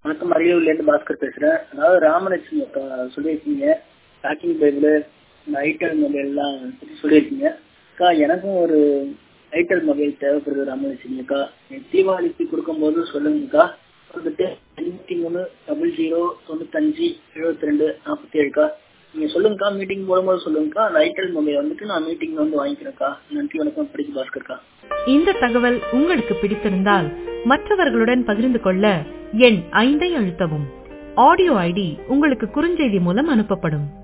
வணக்கம் அரியலூர்லேருந்து பாஸ்கர் பேசுகிறேன் அதாவது ராமலட்சுமி அக்கா சொல்லியிருக்கீங்க பேக்கிங் பைபிள் இந்த ஐட்டல் மொபைல்லாம் பற்றி சொல்லியிருக்கீங்க அக்கா எனக்கும் ஒரு ஐட்டல் மொபைல் தேவைப்படுது ராமலட்சுமி அக்கா தீபாவளிக்கு கொடுக்கும்போது சொல்லுங்கக்கா வந்துட்டு எண்பத்தி மூணு டபுள் ஜீரோ தொண்ணூத்தஞ்சு எழுபத்தி ரெண்டு நாற்பத்தி ஏழுக்கா நீங்கள் சொல்லுங்கக்கா மீட்டிங் போடும்போது சொல்லுங்கக்கா அந்த ஐட்டல் மொபைல் வந்துட்டு நான் மீட்டிங் வந்து வாங்கிக்கிறேன்க்கா நன்றி வணக்கம் படிச்சு பாஸ்கர்க்கா இந்த தகவல் உங்களுக்கு பிடித்திருந்தால் மற்றவர்களுடன் பகிர்ந்து கொள்ள எண் ஐந்தை அழுத்தவும் ஆடியோ ஐடி உங்களுக்கு குறுஞ்செய்தி மூலம் அனுப்பப்படும்